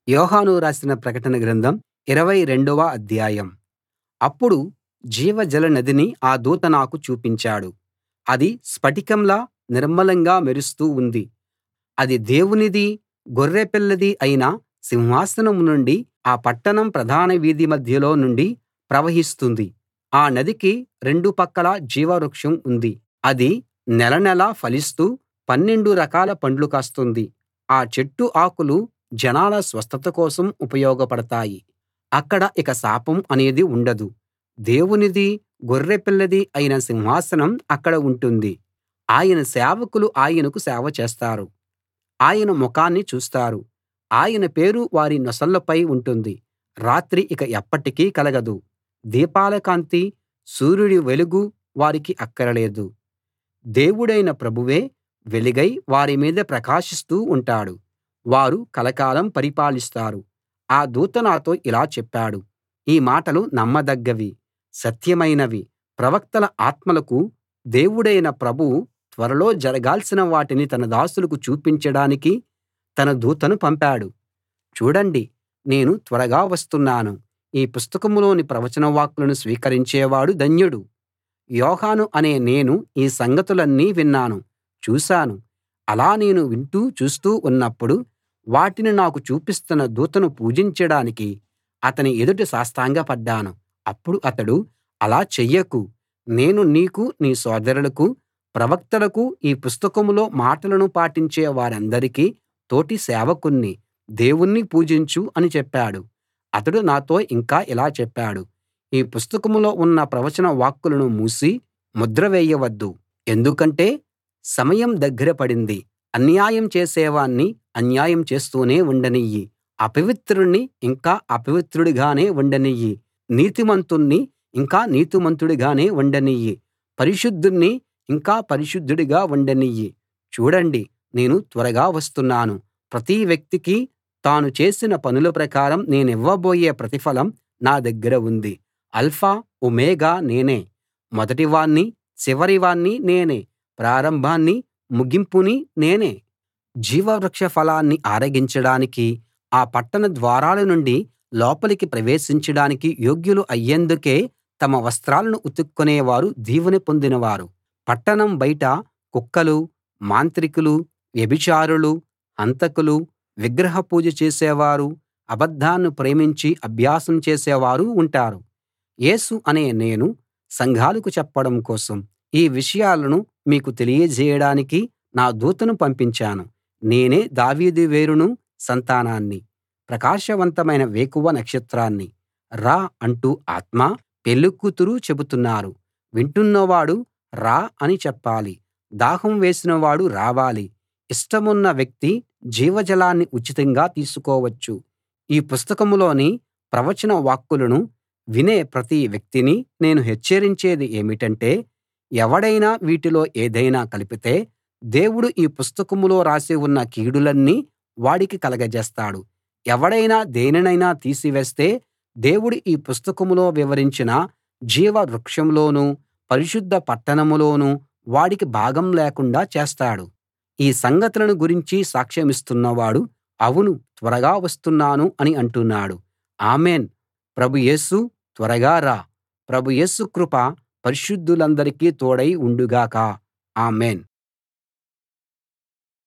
యోహాను రాసిన ప్రకటన గ్రంథం ఇరవై రెండవ అధ్యాయం అప్పుడు జీవజల నదిని ఆ దూత నాకు చూపించాడు అది స్ఫటికంలా నిర్మలంగా మెరుస్తూ ఉంది అది దేవునిదీ గొర్రెపిల్లదీ అయిన సింహాసనం నుండీ ఆ పట్టణం ప్రధాన వీధి మధ్యలో నుండీ ప్రవహిస్తుంది ఆ నదికి రెండు పక్కలా జీవవృక్షం ఉంది అది నెల నెలా ఫలిస్తూ పన్నెండు రకాల పండ్లు కాస్తుంది ఆ చెట్టు ఆకులు జనాల స్వస్థత కోసం ఉపయోగపడతాయి అక్కడ ఇక శాపం అనేది ఉండదు దేవునిదీ గొర్రెపిల్లదీ అయిన సింహాసనం అక్కడ ఉంటుంది ఆయన సేవకులు ఆయనకు సేవ చేస్తారు ఆయన ముఖాన్ని చూస్తారు ఆయన పేరు వారి నొసళ్ళపై ఉంటుంది రాత్రి ఇక ఎప్పటికీ కలగదు దీపాల కాంతి సూర్యుడి వెలుగు వారికి అక్కరలేదు దేవుడైన ప్రభువే వెలుగై వారి మీద ప్రకాశిస్తూ ఉంటాడు వారు కలకాలం పరిపాలిస్తారు ఆ దూత నాతో ఇలా చెప్పాడు ఈ మాటలు నమ్మదగ్గవి సత్యమైనవి ప్రవక్తల ఆత్మలకు దేవుడైన ప్రభువు త్వరలో జరగాల్సిన వాటిని తన దాసులకు చూపించడానికి తన దూతను పంపాడు చూడండి నేను త్వరగా వస్తున్నాను ఈ పుస్తకంలోని ప్రవచన వాక్కులను స్వీకరించేవాడు ధన్యుడు యోహాను అనే నేను ఈ సంగతులన్నీ విన్నాను చూశాను అలా నేను వింటూ చూస్తూ ఉన్నప్పుడు వాటిని నాకు చూపిస్తున్న దూతను పూజించడానికి అతని ఎదుట సాష్టాంగపడ్డాను అప్పుడు అతడు అలా చెయ్యకు నేను నీకు నీ సోదరులకు ప్రవక్తలకు ఈ పుస్తకంలో మాటలను పాటించే వారందరికీ తోటి సేవకుణ్ణి దేవుణ్ణి పూజించు అని చెప్పాడు అతడు నాతో ఇంకా ఇలా చెప్పాడు ఈ పుస్తకంలో ఉన్న ప్రవచన వాక్కులను మూసి ముద్ర వేయవద్దు ఎందుకంటే సమయం దగ్గర పడింది అన్యాయం చేసేవాణ్ణి అన్యాయం చేస్తూనే ఉండనియ్యి అపవిత్రుణ్ణి ఇంకా అపవిత్రుడిగానే ఉండనియ్యి నీతిమంతుణ్ణి ఇంకా నీతిమంతుడిగానే ఉండనియ్యి పరిశుద్ధుణ్ణి ఇంకా పరిశుద్ధుడిగా ఉండనియ్యి చూడండి నేను త్వరగా వస్తున్నాను ప్రతి వ్యక్తికి తాను చేసిన పనుల ప్రకారం నేనివ్వబోయే ప్రతిఫలం నా దగ్గర ఉంది ఆల్ఫా ఒమేగా నేనే మొదటివాణ్ణి చివరివాణ్ణి నేనే ప్రారంభాన్ని ముగింపుని నేనే జీవవృక్ష ఫలాన్ని ఆరగించడానికి ఆ పట్టణ ద్వారాల నుండి లోపలికి ప్రవేశించడానికి యోగ్యులు అయ్యేందుకే తమ వస్త్రాలను ఉతుక్కునేవారు దీవెన పొందినవారు పట్టణం బయట కుక్కలు మాంత్రికులు వ్యభిచారులు హంతకులు విగ్రహ పూజ చేసేవారు అబద్ధాన్ని ప్రేమించి అభ్యాసం చేసేవారు ఉంటారు యేసు అనే నేను సంఘాలకు చెప్పడం కోసం ఈ విషయాలను మీకు తెలియజేయడానికి నా దూతను పంపించాను నేనే దావీదు వేరును సంతానాన్ని ప్రకాశవంతమైన వేకువ నక్షత్రాన్ని రా అంటూ ఆత్మ పెళ్ళికూతురు చెబుతున్నారు వింటున్నవాడు రా అని చెప్పాలి దాహం వేసినవాడు రావాలి ఇష్టమున్న వ్యక్తి జీవజలాన్ని ఉచితంగా తీసుకోవచ్చు ఈ పుస్తకంలోని ప్రవచన వాక్కులను వినే ప్రతి వ్యక్తిని నేను హెచ్చరించేది ఏమిటంటే ఎవడైనా వీటిలో ఏదైనా కలిపితే దేవుడు ఈ పుస్తకంలో రాసి ఉన్న కీడులన్నీ వాడికి కలగజేస్తాడు ఎవడైనా దేనినైనా తీసివేస్తే దేవుడు ఈ పుస్తకంలో వివరించిన జీవ వృక్షంలోనూ పరిశుద్ధ పట్టణంలోనూ వాడికి భాగం లేకుండా చేస్తాడు ఈ సంగతులను గురించి సాక్ష్యమిస్తున్నవాడు అవును త్వరగా వస్తున్నాను అని అంటున్నాడు ఆమేన్ ప్రభు యేసూ త్వరగా రా ప్రభు యేసు కృప పరిశుద్ధులందరికీ తోడై ఉండుగాక ఆమేన్